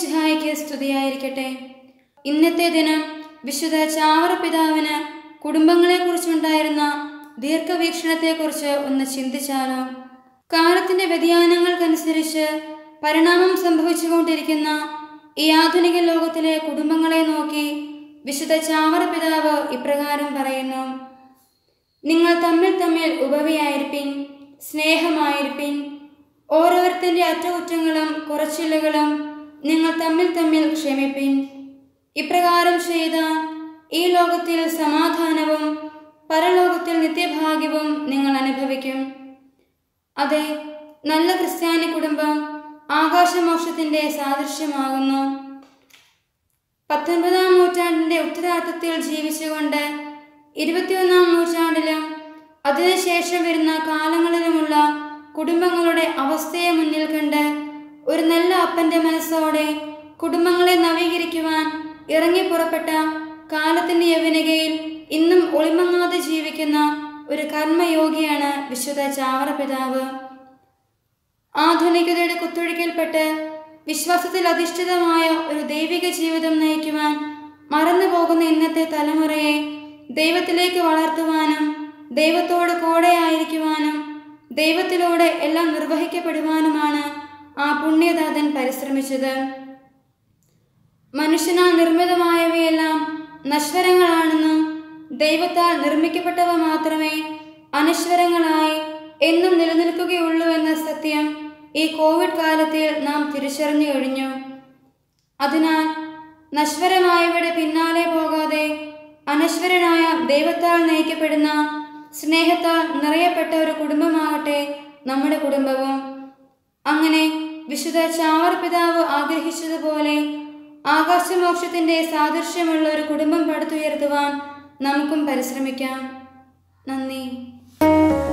മിശിഹായ്ക്ക് സ്തുതിയായിരിക്കട്ടെ ഇന്നത്തെ ദിനം വിശുദ്ധ ചാവറ പിതാവിന് കുടുംബങ്ങളെക്കുറിച്ചുണ്ടായിരുന്ന ദീർഘവീക്ഷണത്തെക്കുറിച്ച് ഒന്ന് ചിന്തിച്ചാലോ കാലത്തിന്റെ വ്യതിയാനങ്ങൾക്കനുസരിച്ച് പരിണാമം സംഭവിച്ചുകൊണ്ടിരിക്കുന്ന ഈ ആധുനിക ലോകത്തിലെ കുടുംബങ്ങളെ നോക്കി വിശുദ്ധ ചാവറ പിതാവ് ഇപ്രകാരം പറയുന്നു നിങ്ങൾ തമ്മിൽ തമ്മിൽ ഉപവിയായിരിപ്പിൻ സ്നേഹമായിരിപ്പിൻ ഓരോരുത്തരുടെ അറ്റകുറ്റങ്ങളും കുറച്ചിലുകളും നിങ്ങൾ തമ്മിൽ തമ്മിൽ ക്ഷമിപ്പിൻ ഇപ്രകാരം ചെയ്ത ഈ ലോകത്തിൽ സമാധാനവും പരലോകത്തിൽ നിത്യഭാഗ്യവും നിങ്ങൾ അനുഭവിക്കും അതെ നല്ല ക്രിസ്ത്യാനി കുടുംബം ആകാശമോക്ഷത്തിന്റെ സാദൃശ്യമാകുന്നു പത്തൊൻപതാം നൂറ്റാണ്ടിന്റെ ഉത്തരാർത്ഥത്തിൽ ജീവിച്ചുകൊണ്ട് ഇരുപത്തിയൊന്നാം നൂറ്റാണ്ടിലും അതിനുശേഷം വരുന്ന കാലങ്ങളിലുമുള്ള കുടുംബങ്ങളുടെ അവസ്ഥയെ മുന്നിൽ കണ്ട് ഒരു നല്ല അപ്പന്റെ മനസ്സോടെ കുടുംബങ്ങളെ നവീകരിക്കുവാൻ ഇറങ്ങി പുറപ്പെട്ട കാലത്തിന്റെ യവനികയിൽ ഇന്നും ഒളിമങ്ങാതെ ജീവിക്കുന്ന ഒരു കർമ്മയോഗിയാണ് വിശുദ്ധ ചാവറ പിതാവ് ആധുനികതയുടെ കുത്തൊഴുക്കിൽപ്പെട്ട് വിശ്വാസത്തിൽ അധിഷ്ഠിതമായ ഒരു ദൈവിക ജീവിതം നയിക്കുവാൻ മറന്നു പോകുന്ന ഇന്നത്തെ തലമുറയെ ദൈവത്തിലേക്ക് വളർത്തുവാനും ദൈവത്തോട് കൂടെയായിരിക്കുവാനും ദൈവത്തിലൂടെ എല്ലാം നിർവഹിക്കപ്പെടുവാനുമാണ് ആ പുണ്യദാതൻ പരിശ്രമിച്ചത് മനുഷ്യനാൽ നിർമ്മിതമായവയെല്ലാം നശ്വരങ്ങളാണെന്നും ദൈവത്താൽ നിർമ്മിക്കപ്പെട്ടവ മാത്രമേ അനശ്വരങ്ങളായി എന്നും നിലനിൽക്കുകയുള്ളൂ എന്ന സത്യം ഈ കോവിഡ് കാലത്തിൽ നാം തിരിച്ചറിഞ്ഞു കഴിഞ്ഞു അതിനാൽ നശ്വരമായവയുടെ പിന്നാലെ പോകാതെ അനശ്വരനായ ദൈവത്താൽ നയിക്കപ്പെടുന്ന സ്നേഹത്താൽ നിറയപ്പെട്ട ഒരു കുടുംബമാകട്ടെ നമ്മുടെ കുടുംബവും അങ്ങനെ വിശുദ്ധ ചാവർ പിതാവ് ആഗ്രഹിച്ചതുപോലെ ആകാശമോക്ഷത്തിന്റെ സാദൃശ്യമുള്ള ഒരു കുടുംബം പടുത്തുയർത്തുവാൻ നമുക്കും പരിശ്രമിക്കാം നന്ദി